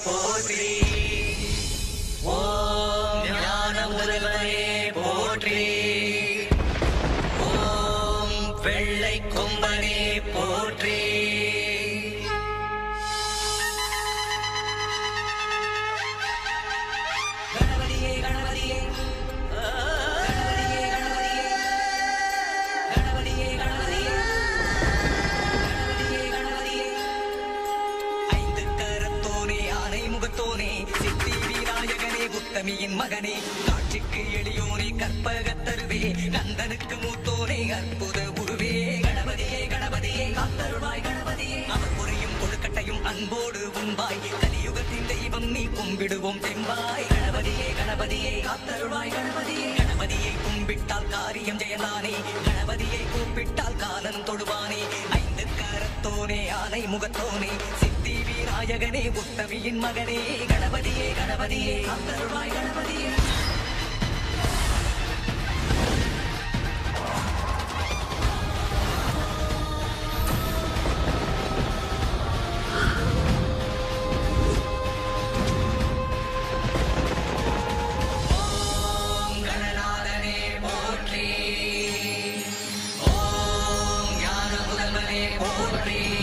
போற்றி ஓம் ஞான முதல்வனே போற்றி ஓம் வெள்ளை கொம்பனே போற்றி கணபதியே கணபதியே கணபதியே கணபதியே கணபதியே கணபதியே கணபதியே ஐந்து கரத்தோனே ஆனை முகத்தோனே சித்தி விநாயகனே உத்தமியின் மகனே காட்சிக்கு எளியோனே கற்பகத்தருவே கந்தனுக்கு மூத்தோனே அற்புத உருவே கணபதியே கணபதியே காத்தருளாய் கணபதியே அவர் புரியும் கொழுக்கட்டையும் அன்போடு உண்பாய் கலியுகத்தின் தெய்வம் நீ கும்பிடுவோம் தெம்பாய் கணபதியே கணபதியே காத்தருளாய் கணபதியே கணபதியை கும்பிட்டால் காரியம் ஜெயதானே கணபதியை கூப்பிட்டால் காலன் தொடுவானே ஐந்து கரத்தோனே ஆனை முகத்தோனே சித்தி விநாயகனே உத்தமியின் மகனே கணபதியே கணபதியே காத்தருளாய் கணபதியே ஓம் கணநாதனே போற்றி ஓம் ஞான முதல்வனே போற்றி